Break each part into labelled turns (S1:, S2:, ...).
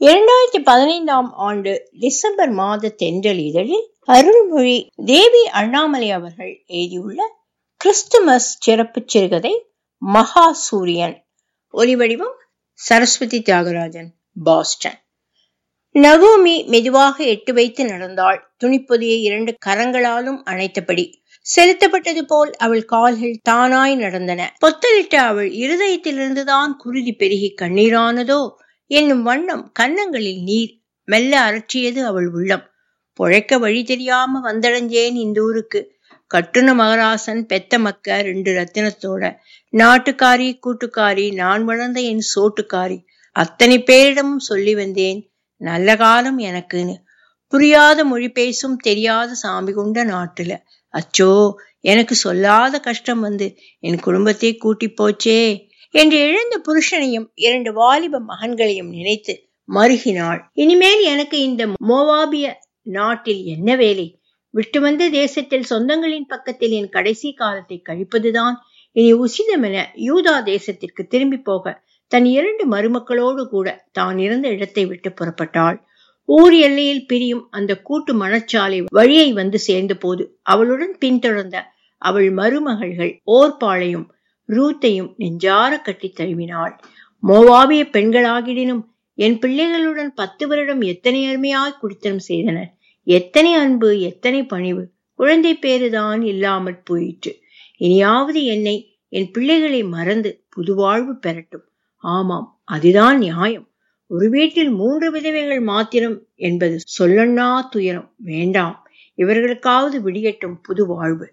S1: இரண்டாயிரத்தி பதினைந்தாம் ஆண்டு டிசம்பர் மாத தென்றல் இதழில் அருள்மொழி தேவி அண்ணாமலை அவர்கள் எழுதியுள்ள கிறிஸ்துமஸ் சிறப்பு சிறுகதை மகா சூரியன் ஒலிவடிவம் சரஸ்வதி தியாகராஜன் பாஸ்டன் நகோமி மெதுவாக எட்டு வைத்து நடந்தாள் துணிப்பொதியை இரண்டு கரங்களாலும் அணைத்தபடி செலுத்தப்பட்டது போல் அவள் கால்கள் தானாய் நடந்தன பொத்தலிட்ட அவள் இருதயத்திலிருந்துதான் குருதி பெருகி கண்ணீரானதோ என்னும் வண்ணம் கன்னங்களில் நீர் மெல்ல அரற்றியது அவள் உள்ளம் பொழைக்க வழி தெரியாம வந்தடைஞ்சேன் இந்த ஊருக்கு கட்டுன மகராசன் பெத்த மக்க ரெண்டு ரத்தினத்தோட நாட்டுக்காரி கூட்டுக்காரி நான் வளர்ந்த என் சோட்டுக்காரி அத்தனை பேரிடமும் சொல்லி வந்தேன் நல்ல காலம் எனக்குன்னு புரியாத மொழி பேசும் தெரியாத சாமி கொண்ட நாட்டுல அச்சோ எனக்கு சொல்லாத கஷ்டம் வந்து என் குடும்பத்தை கூட்டி போச்சே என்று இழந்த புருஷனையும் இரண்டு வாலிப மகன்களையும் நினைத்து மருகினாள் இனிமேல் எனக்கு இந்த மோவாபிய நாட்டில் என்ன வேலை விட்டு வந்த தேசத்தில் சொந்தங்களின் பக்கத்தில் என் கடைசி காலத்தை கழிப்பதுதான் இனி உசிதமென யூதா தேசத்திற்கு திரும்பி போக தன் இரண்டு மருமக்களோடு கூட தான் இருந்த இடத்தை விட்டு புறப்பட்டாள் ஊர் எல்லையில் பிரியும் அந்த கூட்டு மணச்சாலை வழியை வந்து சேர்ந்த போது அவளுடன் பின்தொடர்ந்த அவள் மருமகள்கள் ஓர்பாளையும் ரூத்தையும் நெஞ்சார கட்டி தழுவினாள் மோவாபிய பெண்களாகிடினும் என் பிள்ளைகளுடன் பத்து வருடம் எத்தனை அருமையாய் குடித்தனம் செய்தனர் எத்தனை அன்பு எத்தனை பணிவு குழந்தை பேருதான் இல்லாமற் போயிற்று இனியாவது என்னை என் பிள்ளைகளை மறந்து புது வாழ்வு பெறட்டும் ஆமாம் அதுதான் நியாயம் ஒரு வீட்டில் மூன்று விதவைகள் மாத்திரம் என்பது சொல்லண்ணா துயரம் வேண்டாம் இவர்களுக்காவது விடியட்டும் புது வாழ்வு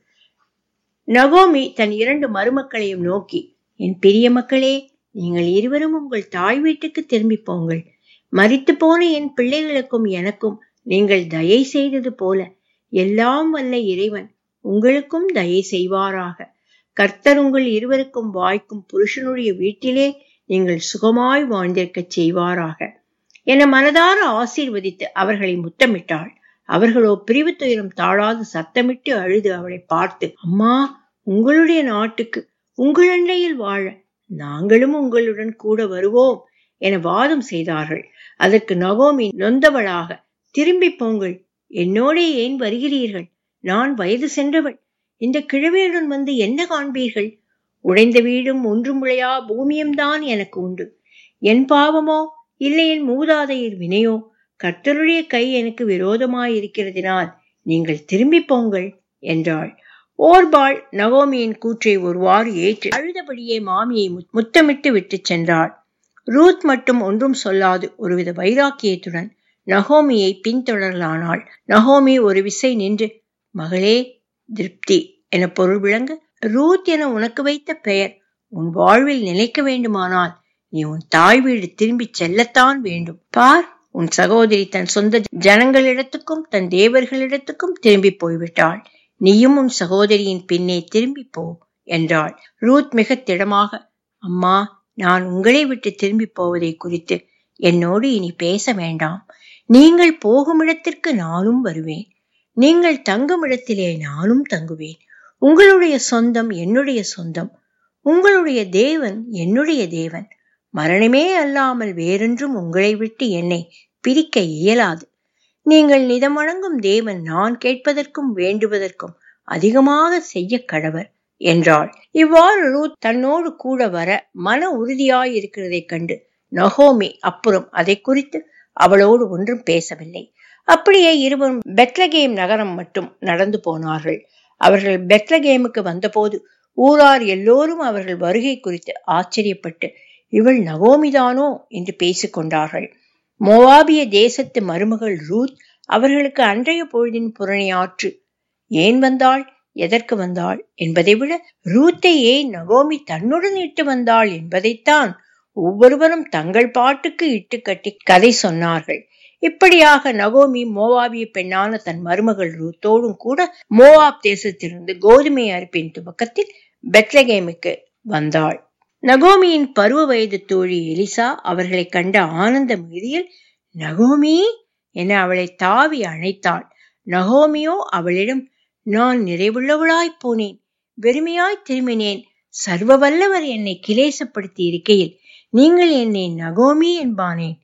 S1: நகோமி தன் இரண்டு மருமக்களையும் நோக்கி என் பெரிய மக்களே நீங்கள் இருவரும் உங்கள் தாய் வீட்டுக்கு திரும்பி போங்கள் மறித்து போன என் பிள்ளைகளுக்கும் எனக்கும் நீங்கள் தயை செய்தது போல எல்லாம் வல்ல இறைவன் உங்களுக்கும் தயை செய்வாராக கர்த்தர் உங்கள் இருவருக்கும் வாய்க்கும் புருஷனுடைய வீட்டிலே நீங்கள் சுகமாய் வாழ்ந்திருக்கச் செய்வாராக என மனதார ஆசீர்வதித்து அவர்களை முத்தமிட்டாள் அவர்களோ பிரிவு துயரம் தாழாது சத்தமிட்டு அழுது அவளை பார்த்து அம்மா உங்களுடைய நாட்டுக்கு உங்கள் அண்டையில் வாழ நாங்களும் உங்களுடன் கூட வருவோம் என வாதம் செய்தார்கள் அதற்கு நகோமி நொந்தவளாக திரும்பி போங்கள் என்னோட ஏன் வருகிறீர்கள் நான் வயது சென்றவள் இந்த கிழவியுடன் வந்து என்ன காண்பீர்கள் உடைந்த வீடும் ஒன்றும் முளையா பூமியும் தான் எனக்கு உண்டு என் பாவமோ இல்லை என் மூதாதையர் வினையோ கர்த்தருடைய கை எனக்கு விரோதமாயிருக்கிறதினால் நீங்கள் திரும்பி போங்கள் என்றாள் ஓர்பாள் நகோமியின் கூற்றை ஒருவாறு ஏற்று அழுதபடியே மாமியை முத்தமிட்டு விட்டு சென்றாள் ரூத் மட்டும் ஒன்றும் சொல்லாது ஒருவித வைராக்கியத்துடன் நகோமியை பின்தொடரலானாள் நகோமி ஒரு விசை நின்று மகளே திருப்தி என பொருள் விளங்க ரூத் என உனக்கு வைத்த பெயர் உன் வாழ்வில் நிலைக்க வேண்டுமானால் நீ உன் தாய் வீடு திரும்பி செல்லத்தான் வேண்டும் பார் உன் சகோதரி தன் சொந்த ஜனங்களிடத்துக்கும் தன் தேவர்களிடத்துக்கும் திரும்பி போய்விட்டாள் நீயும் உன் சகோதரியின் பின்னே திரும்பி போ என்றாள் ரூத் மிக திடமாக அம்மா நான் உங்களை விட்டு திரும்பி போவதை குறித்து என்னோடு இனி பேச வேண்டாம் நீங்கள் போகும் இடத்திற்கு நானும் வருவேன் நீங்கள் தங்கும் இடத்திலே நானும் தங்குவேன் உங்களுடைய சொந்தம் என்னுடைய சொந்தம் உங்களுடைய தேவன் என்னுடைய தேவன் மரணமே அல்லாமல் வேறொன்றும் உங்களை விட்டு என்னை பிரிக்க இயலாது நீங்கள் நிதம் வழங்கும் தேவன் நான் கேட்பதற்கும் வேண்டுவதற்கும் அதிகமாக செய்ய கடவர் என்றாள் இவ்வாறு ரூத் தன்னோடு கூட வர மன உறுதியாயிருக்கிறதைக் கண்டு நகோமி அப்புறம் அதை குறித்து அவளோடு ஒன்றும் பேசவில்லை அப்படியே இருவரும் பெத்லகேம் நகரம் மட்டும் நடந்து போனார்கள் அவர்கள் பெத்லகேமுக்கு வந்தபோது ஊரார் எல்லோரும் அவர்கள் வருகை குறித்து ஆச்சரியப்பட்டு இவள் நகோமிதானோ என்று பேசிக்கொண்டார்கள் மோவாபிய தேசத்து மருமகள் ரூத் அவர்களுக்கு அன்றைய பொழுதின் புறணியாற்று ஏன் வந்தாள் எதற்கு வந்தாள் என்பதை விட ரூத்தை ஏன் நகோமி தன்னுடன் இட்டு வந்தாள் என்பதைத்தான் ஒவ்வொருவரும் தங்கள் பாட்டுக்கு இட்டு கட்டி கதை சொன்னார்கள் இப்படியாக நகோமி மோவாபிய பெண்ணான தன் மருமகள் ரூத்தோடும் கூட மோவாப் தேசத்திலிருந்து கோதுமை அறுப்பின் துவக்கத்தில் பெத்லகேமுக்கு வந்தாள் நகோமியின் பருவ வயது தோழி எலிசா அவர்களை கண்ட ஆனந்த மிகுதியில் நகோமி என அவளை தாவி அணைத்தாள் நகோமியோ அவளிடம் நான் நிறைவுள்ளவளாய் போனேன் வெறுமையாய் திரும்பினேன் சர்வ வல்லவர் என்னை கிலேசப்படுத்தி இருக்கையில் நீங்கள் என்னை நகோமி என்பானேன்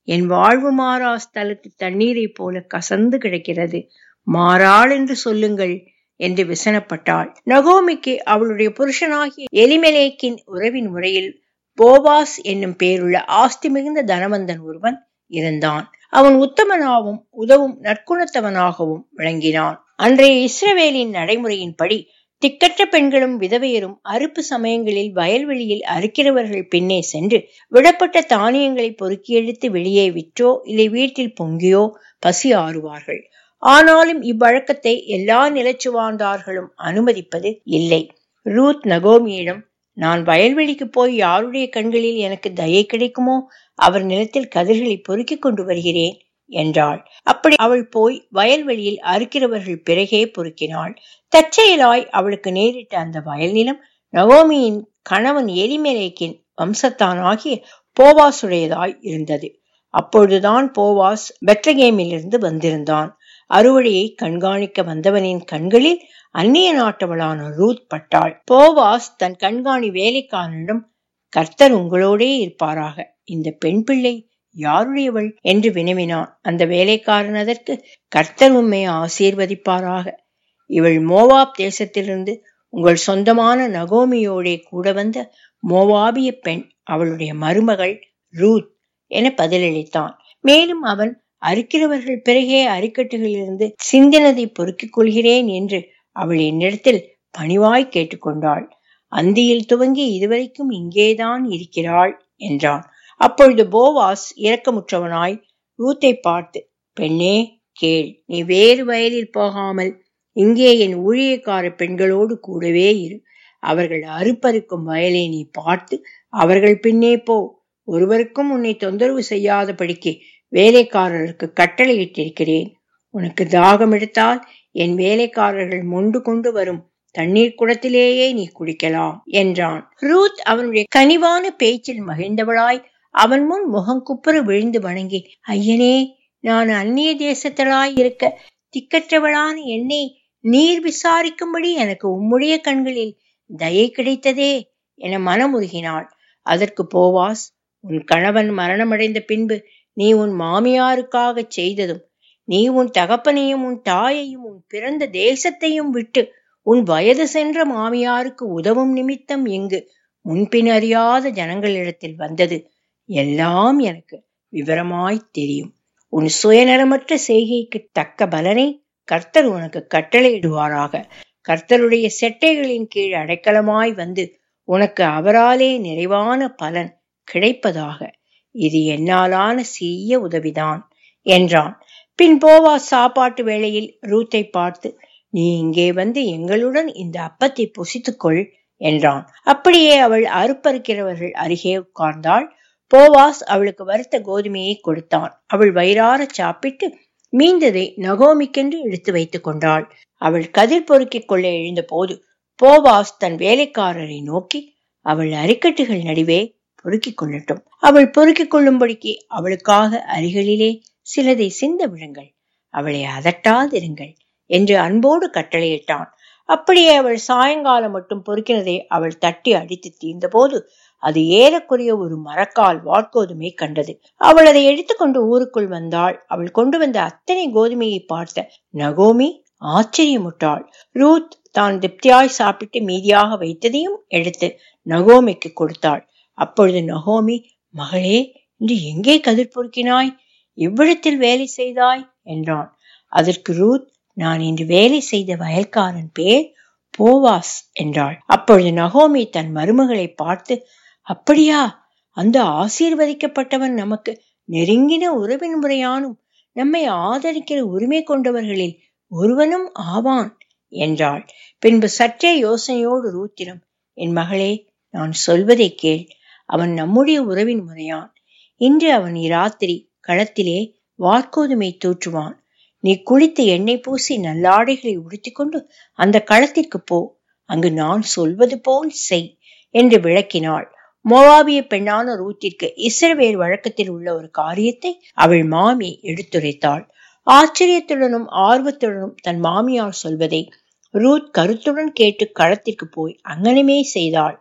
S1: என் வாழ்வு மாறா ஸ்தலத்து தண்ணீரைப் போல கசந்து கிடக்கிறது மாறாள் என்று சொல்லுங்கள் என்று விசனப்பட்டாள் நகோமிக்கு அவளுடைய புருஷனாகிய எலிமெலேக்கின் உறவின் முறையில் போவாஸ் என்னும் பேருள்ள ஆஸ்தி மிகுந்த தனவந்தன் ஒருவன் இருந்தான் அவன் உத்தமனாகவும் உதவும் நற்குணத்தவனாகவும் விளங்கினான் அன்றைய இஸ்ரவேலின் நடைமுறையின்படி திக்கற்ற பெண்களும் விதவையரும் அறுப்பு சமயங்களில் வயல்வெளியில் அறுக்கிறவர்கள் பின்னே சென்று விடப்பட்ட தானியங்களை பொறுக்கி எடுத்து வெளியே விற்றோ இல்லை வீட்டில் பொங்கியோ பசி ஆறுவார்கள் ஆனாலும் இவ்வழக்கத்தை எல்லா நிலச்சுவார்ந்தார்களும் அனுமதிப்பது இல்லை ரூத் நகோமியிடம் நான் வயல்வெளிக்கு போய் யாருடைய கண்களில் எனக்கு தயை கிடைக்குமோ அவர் நிலத்தில் கதிர்களை பொறுக்கிக் கொண்டு வருகிறேன் என்றாள் அப்படி அவள் போய் வயல்வெளியில் அறுக்கிறவர்கள் பிறகே பொறுக்கினாள் தற்செயலாய் அவளுக்கு நேரிட்ட அந்த வயல் நிலம் நவோமியின் கணவன் எலிமெலேக்கின் வம்சத்தானாகிய போவாசுடையதாய் இருந்தது அப்பொழுதுதான் போவாஸ் பெத்லகேமிலிருந்து வந்திருந்தான் அறுவடையை கண்காணிக்க வந்தவனின் கண்களில் அந்நிய நாட்டவளான ரூத் பட்டாள் போவாஸ் தன் கண்காணி வேலைக்காரனிடம் கர்த்தர் உங்களோடே இருப்பாராக இந்த பெண் பிள்ளை யாருடையவள் என்று வினவினான் அந்த வேலைக்காரன் அதற்கு கர்த்தர் உண்மை ஆசீர்வதிப்பாராக இவள் மோவாப் தேசத்திலிருந்து உங்கள் சொந்தமான நகோமியோடே கூட வந்த மோவாபிய பெண் அவளுடைய மருமகள் ரூத் என பதிலளித்தான் மேலும் அவன் அறுக்கிறவர்கள் பிறகே அரிக்கட்டுகளிலிருந்து சிந்தினதை பொறுக்கிக் கொள்கிறேன் என்று அவள் என்னிடத்தில் பணிவாய் கேட்டுக்கொண்டாள் அந்தியில் துவங்கி இதுவரைக்கும் இங்கேதான் இருக்கிறாள் என்றான் அப்பொழுது போவாஸ் இரக்கமுற்றவனாய் ரூத்தை பார்த்து பெண்ணே கேள் நீ வேறு வயலில் போகாமல் இங்கே என் ஊழியக்கார பெண்களோடு கூடவே இரு அவர்கள் அறுப்பறுக்கும் வயலை நீ பார்த்து அவர்கள் பின்னே போ ஒருவருக்கும் உன்னை தொந்தரவு செய்யாதபடிக்கு வேலைக்காரருக்கு கட்டளையிட்டிருக்கிறேன் உனக்கு தாகம் எடுத்தால் என் வேலைக்காரர்கள் மொண்டு கொண்டு வரும் தண்ணீர் குடத்திலேயே நீ குடிக்கலாம் என்றான் ரூத் அவனுடைய கனிவான பேச்சில் மகிழ்ந்தவளாய் அவன் முன் முகங்குப்புற விழுந்து வணங்கி ஐயனே நான் அந்நிய தேசத்தலாய் இருக்க திக்கற்றவளான என்னை நீர் விசாரிக்கும்படி எனக்கு உம்முடைய கண்களில் தயை கிடைத்ததே என மனமுருகினாள் அதற்கு போவாஸ் உன் கணவன் மரணமடைந்த பின்பு நீ உன் மாமியாருக்காக செய்ததும் நீ உன் தகப்பனையும் உன் தாயையும் உன் பிறந்த தேசத்தையும் விட்டு உன் வயது சென்ற மாமியாருக்கு உதவும் நிமித்தம் இங்கு முன்பின் அறியாத ஜனங்களிடத்தில் வந்தது எல்லாம் எனக்கு விவரமாய் தெரியும் உன் சுயநலமற்ற செய்கைக்கு தக்க பலனை கர்த்தர் உனக்கு கட்டளையிடுவாராக கர்த்தருடைய செட்டைகளின் கீழ் அடைக்கலமாய் வந்து உனக்கு அவராலே நிறைவான பலன் கிடைப்பதாக இது என்னாலான சீய உதவிதான் என்றான் பின் போவா சாப்பாட்டு வேளையில் ரூத்தை பார்த்து நீ இங்கே வந்து எங்களுடன் இந்த அப்பத்தை புசித்துக்கொள் என்றான் அப்படியே அவள் அறுப்பறுக்கிறவர்கள் அருகே உட்கார்ந்தாள் போவாஸ் அவளுக்கு வறுத்த கோதுமையை கொடுத்தான் அவள் வயிறார சாப்பிட்டு மீந்ததை நகோமிக்கென்று எடுத்து வைத்துக் கொண்டாள் அவள் கதிர் பொறுக்கிக் கொள்ள எழுந்த போது போவாஸ் தன் வேலைக்காரரை நோக்கி அவள் அரிக்கட்டுகள் நடுவே பொறுக்கிக் கொள்ளட்டும் அவள் பொறுக்கிக் கொள்ளும்படிக்கு அவளுக்காக அருகிலே சிலதை சிந்த விடுங்கள் அவளை அதட்டாதிருங்கள் என்று அன்போடு கட்டளையிட்டான் அப்படியே அவள் சாயங்காலம் மட்டும் பொறுக்கினதை அவள் தட்டி அடித்து தீர்ந்தபோது அது ஏறக்குறைய ஒரு மரக்கால் வாட்கோதுமை கண்டது அவள் அதை எடுத்துக்கொண்டு ஊருக்குள் வந்தாள் அவள் கொண்டு வந்த அத்தனை கோதுமையை பார்த்த நகோமி ஆச்சரியமுட்டாள் ரூத் தான் திருப்தியாய் சாப்பிட்டு மீதியாக வைத்ததையும் எடுத்து நகோமிக்கு கொடுத்தாள் அப்பொழுது நகோமி மகளே இன்று எங்கே கதிர் பொறுக்கினாய் இவ்விடத்தில் வேலை செய்தாய் என்றான் அதற்கு ரூத் நான் இன்று வேலை செய்த வயல்காரன் பேர் போவாஸ் என்றாள் அப்பொழுது நகோமி தன் மருமகளை பார்த்து அப்படியா அந்த ஆசீர்வதிக்கப்பட்டவன் நமக்கு நெருங்கின உறவின் முறையானும் நம்மை ஆதரிக்கிற உரிமை கொண்டவர்களில் ஒருவனும் ஆவான் என்றாள் பின்பு சற்றே யோசனையோடு ரூத்திரம் என் மகளே நான் சொல்வதை கேள் அவன் நம்முடைய உறவின் முறையான் இன்று அவன் இராத்திரி களத்திலே வார்கோதுமை தூற்றுவான் நீ குளித்து எண்ணெய் பூசி நல்லாடைகளை உடுத்திக்கொண்டு அந்த களத்திற்கு போ அங்கு நான் சொல்வது போல் செய் என்று விளக்கினாள் மோவாபிய பெண்ணான ரூத்திற்கு இஸ்ரவேல் வழக்கத்தில் உள்ள ஒரு காரியத்தை அவள் மாமி எடுத்துரைத்தாள் ஆச்சரியத்துடனும் ஆர்வத்துடனும் தன் மாமியார் சொல்வதை ரூத் கருத்துடன் கேட்டு களத்திற்கு போய் அங்கனமே செய்தாள்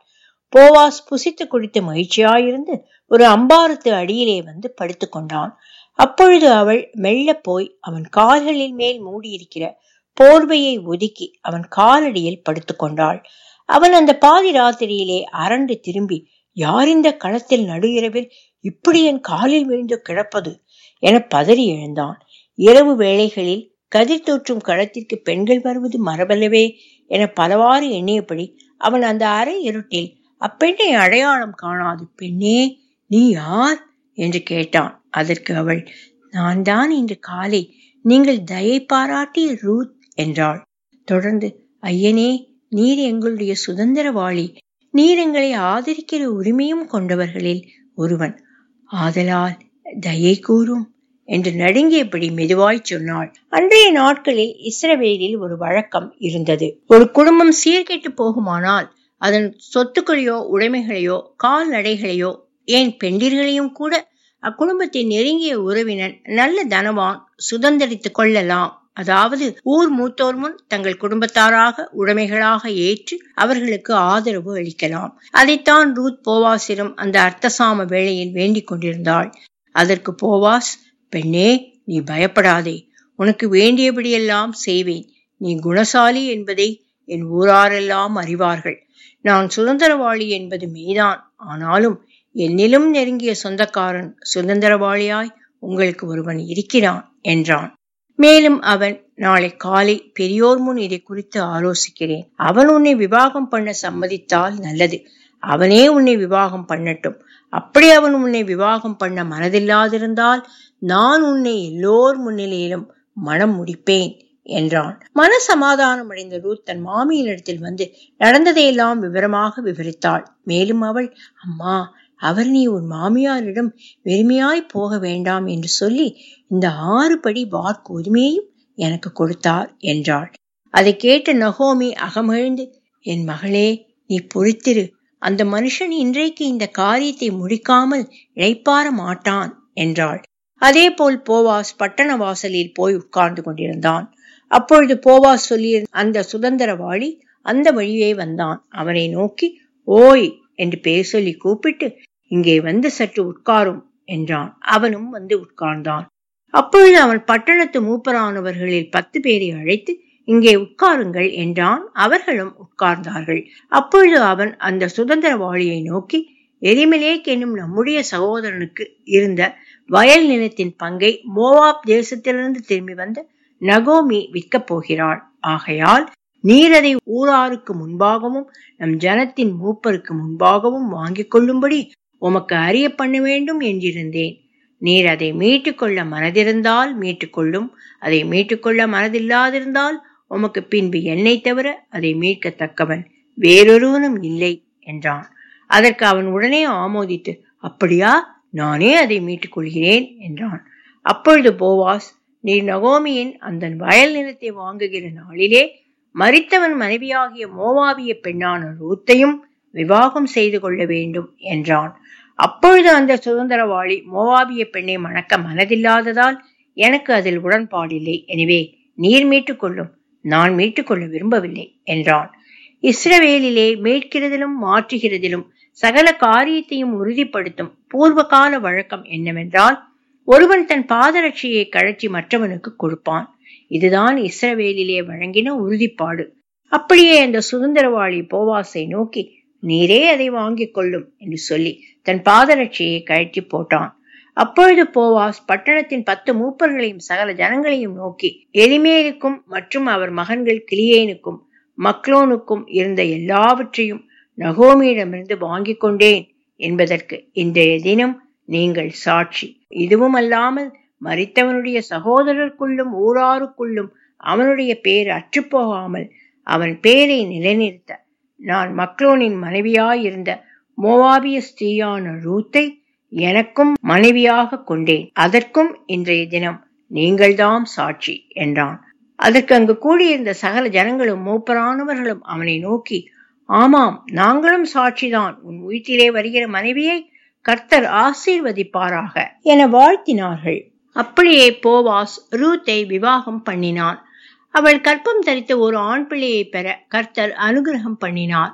S1: போவாஸ் புசித்து குடித்து மகிழ்ச்சியாயிருந்து ஒரு அம்பாரத்து அடியிலே வந்து படுத்துக் கொண்டான் அப்பொழுது அவள் மெல்ல போய் அவன் கால்களின் மேல் மூடியிருக்கிற போர்வையை ஒதுக்கி அவன் காலடியில் படுத்துக் கொண்டாள் அவன் அந்த பாதி ராத்திரியிலே அரண்டு திரும்பி யார் இந்த களத்தில் நடு இரவில் இப்படி என் காலில் விழுந்து கிடப்பது என பதறி எழுந்தான் இரவு வேளைகளில் கதிர் தோற்றும் களத்திற்கு பெண்கள் வருவது மரபல்லவே என பலவாறு எண்ணியபடி அவன் அந்த அரை இருட்டில் அப்பெண்ணை அடையாளம் காணாது பெண்ணே நீ யார் என்று கேட்டான் அதற்கு அவள் நான் தான் இன்று காலை நீங்கள் தயை பாராட்டிய ரூத் என்றாள் தொடர்ந்து ஐயனே நீர் எங்களுடைய சுதந்திரவாளி நீர் எங்களை ஆதரிக்கிற உரிமையும் கொண்டவர்களில் ஒருவன் ஆதலால் தயை கூறும் என்று நடுங்கியபடி மெதுவாய் சொன்னாள் அன்றைய நாட்களில் இஸ்ரவேலில் ஒரு வழக்கம் இருந்தது ஒரு குடும்பம் சீர்கெட்டு போகுமானால் அதன் சொத்துக்களையோ உடைமைகளையோ கால்நடைகளையோ ஏன் பெண்டிர்களையும் கூட அக்குடும்பத்தின் நெருங்கிய உறவினர் நல்ல தனவான் சுதந்திரித்துக் கொள்ளலாம் அதாவது ஊர் மூத்தோர் முன் தங்கள் குடும்பத்தாராக உடைமைகளாக ஏற்று அவர்களுக்கு ஆதரவு அளிக்கலாம் அதைத்தான் ரூத் போவாசிலும் அந்த அர்த்தசாம வேளையில் வேண்டிக் கொண்டிருந்தாள் அதற்கு போவாஸ் பெண்ணே நீ பயப்படாதே உனக்கு வேண்டியபடியெல்லாம் செய்வேன் நீ குணசாலி என்பதை என் ஊராரெல்லாம் அறிவார்கள் நான் சுதந்திரவாளி என்பது மெய்தான் ஆனாலும் என்னிலும் நெருங்கிய சொந்தக்காரன் சுதந்திரவாளியாய் உங்களுக்கு ஒருவன் இருக்கிறான் என்றான் மேலும் அவன் நாளை காலை பெரியோர் முன் இதை குறித்து ஆலோசிக்கிறேன் அவன் உன்னை விவாகம் பண்ண சம்மதித்தால் நல்லது அவனே உன்னை விவாகம் பண்ணட்டும் அப்படி அவன் உன்னை விவாகம் பண்ண மனதில்லாதிருந்தால் நான் உன்னை எல்லோர் முன்னிலையிலும் மனம் முடிப்பேன் என்றான் மன சமாதானம் அடைந்த ரூத் தன் மாமியினிடத்தில் வந்து நடந்ததையெல்லாம் விவரமாக விவரித்தாள் மேலும் அவள் அம்மா அவர் நீ உன் மாமியாரிடம் வெறுமையாய் போக வேண்டாம் என்று சொல்லி இந்த ஆறு படி வாக்கு உரிமையையும் எனக்கு கொடுத்தார் என்றாள் அதை கேட்ட நகோமி அகமகிழ்ந்து என் மகளே நீ பொறுத்திரு அந்த மனுஷன் இன்றைக்கு இந்த காரியத்தை முடிக்காமல் இழைப்பார மாட்டான் என்றாள் அதேபோல் போவாஸ் பட்டண வாசலில் போய் உட்கார்ந்து கொண்டிருந்தான் அப்பொழுது போவாஸ் சொல்லிய அந்த சுதந்திரவாளி அந்த வழியே வந்தான் அவனை நோக்கி ஓய் என்று பேர் சொல்லி கூப்பிட்டு இங்கே வந்து சற்று உட்காரும் என்றான் அவனும் வந்து உட்கார்ந்தான் அப்பொழுது அவன் பட்டணத்து மூப்பரானவர்களில் பத்து பேரை அழைத்து இங்கே உட்காருங்கள் என்றான் அவர்களும் உட்கார்ந்தார்கள் அப்பொழுது அவன் அந்த சுதந்திரவாளியை நோக்கி எரிமலேக் என்னும் நம்முடைய சகோதரனுக்கு இருந்த வயல் நிலத்தின் பங்கை மோவாப் தேசத்திலிருந்து திரும்பி வந்த நகோமி விற்கப் போகிறாள் ஆகையால் நீர் அதை ஊராருக்கு முன்பாகவும் நம் ஜனத்தின் மூப்பருக்கு முன்பாகவும் வாங்கிக் கொள்ளும்படி உமக்கு அறிய பண்ண வேண்டும் என்றிருந்தேன் நீர் அதை மீட்டுக்கொள்ள மனதிருந்தால் மீட்டுக்கொள்ளும் அதை மீட்டுக்கொள்ள மனதில்லாதிருந்தால் உமக்கு பின்பு என்னை தவிர அதை மீட்கத்தக்கவன் வேறொருவனும் இல்லை என்றான் அதற்கு அவன் உடனே ஆமோதித்து அப்படியா நானே அதை மீட்டுக் கொள்கிறேன் என்றான் அப்பொழுது போவாஸ் நீர் நகோமியின் அந்த வயல் நிலத்தை வாங்குகிற நாளிலே மறித்தவன் மனைவியாகிய மோவாவிய பெண்ணான ரூத்தையும் விவாகம் செய்து கொள்ள வேண்டும் என்றான் அப்பொழுது அந்த சுதந்திரவாளி மோவாபிய பெண்ணை மணக்க மனதில்லாததால் எனக்கு அதில் உடன்பாடில்லை எனவே நீர் மீட்டுக் கொள்ளும் நான் மீட்டுக்கொள்ள விரும்பவில்லை என்றான் இஸ்ரவேலிலே மீட்கிறதிலும் மாற்றுகிறதிலும் சகல காரியத்தையும் உறுதிப்படுத்தும் பூர்வகால வழக்கம் என்னவென்றால் ஒருவன் தன் பாதரட்சியை கழற்றி மற்றவனுக்கு கொடுப்பான் இதுதான் இஸ்ரவேலிலே வழங்கின உறுதிப்பாடு அப்படியே அந்த சுதந்திரவாளி போவாசை நோக்கி நீரே அதை வாங்கிக் கொள்ளும் என்று சொல்லி தன் பாதரட்சியை கழற்றி போட்டான் அப்பொழுது போவாஸ் பட்டணத்தின் பத்து மூப்பர்களையும் சகல ஜனங்களையும் நோக்கி எலிமேலுக்கும் மற்றும் அவர் மகன்கள் கிளியேனுக்கும் மக்லோனுக்கும் இருந்த எல்லாவற்றையும் நகோமியிடமிருந்து வாங்கிக் கொண்டேன் என்பதற்கு இன்றைய தினம் நீங்கள் சாட்சி இதுவும் அல்லாமல் மறித்தவனுடைய சகோதரருக்குள்ளும் ஊராருக்குள்ளும் அவனுடைய பேர் அற்றுப்போகாமல் அவன் பேரை நிலைநிறுத்த நான் மக்லோனின் மனைவியாயிருந்த மோவாபிய ஸ்திரீயான ரூத்தை எனக்கும் மனைவியாக கொண்டேன் அதற்கும் இன்றைய தினம் நீங்கள்தாம் சாட்சி என்றான் அதற்கு அங்கு கூடியிருந்த சகல ஜனங்களும் மூப்பரானவர்களும் அவனை நோக்கி ஆமாம் நாங்களும் சாட்சிதான் உன் வீட்டிலே வருகிற மனைவியை கர்த்தர் ஆசீர்வதிப்பாராக என வாழ்த்தினார்கள் அப்படியே போவாஸ் ரூத்தை விவாகம் பண்ணினான் அவள் கற்பம் தரித்த ஒரு ஆண் பிள்ளையை பெற கர்த்தர் அனுகிரகம் பண்ணினார்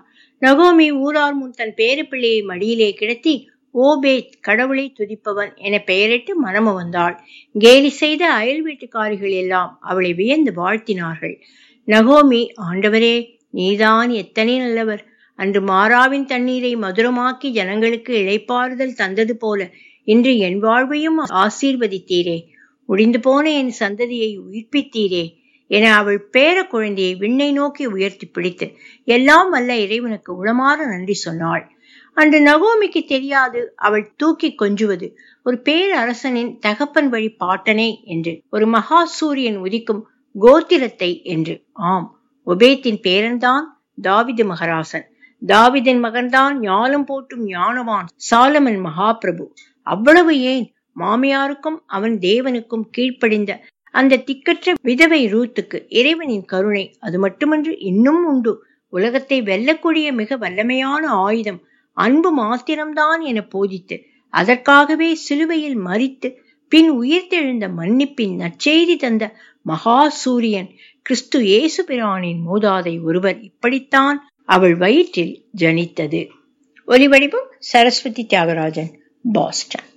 S1: நகோமி ஊரார் முன் தன் பேரப்பிள்ளையை மடியிலே கிடத்தி ஓபேத் கடவுளை துதிப்பவன் என பெயரிட்டு மனமு வந்தாள் கேலி செய்த அயல் வீட்டுக்காரிகள் எல்லாம் அவளை வியந்து வாழ்த்தினார்கள் நகோமி ஆண்டவரே நீதான் எத்தனை நல்லவர் அன்று மாறாவின் தண்ணீரை மதுரமாக்கி ஜனங்களுக்கு இழைப்பாறுதல் தந்தது போல இன்று என் வாழ்வையும் ஆசீர்வதித்தீரே முடிந்து போன என் சந்ததியை உயிர்ப்பித்தீரே என அவள் பேர குழந்தையை விண்ணை நோக்கி உயர்த்தி பிடித்து எல்லாம் வல்ல இறைவனுக்கு உளமாற நன்றி சொன்னாள் அன்று நகோமிக்கு தெரியாது அவள் தூக்கி கொஞ்சுவது ஒரு பேரரசனின் தகப்பன் வழி பாட்டனே என்று ஒரு மகா சூரியன் உதிக்கும் கோத்திரத்தை என்று ஆம் ஒபேத்தின் பேரன்தான் தாவிது மகராசன் தாவிதின் மகன்தான் ஞானம் போட்டும் ஞானவான் சாலமன் மகாபிரபு அவ்வளவு ஏன் மாமியாருக்கும் அவன் தேவனுக்கும் கீழ்ப்படிந்த அந்த திக்கற்ற விதவை ரூத்துக்கு இறைவனின் கருணை அது மட்டுமன்று இன்னும் உண்டு உலகத்தை வெல்லக்கூடிய மிக வல்லமையான ஆயுதம் அன்பு மாத்திரம்தான் என போதித்து அதற்காகவே சிலுவையில் மறித்து பின் உயிர்த்தெழுந்த மன்னிப்பின் நற்செய்தி தந்த மகா சூரியன் கிறிஸ்து இயேசு பிரானின் மூதாதை ஒருவர் இப்படித்தான் அவள் வயிற்றில் ஜனித்தது ஒலிவடிவம் சரஸ்வதி தியாகராஜன் பாஸ்டன்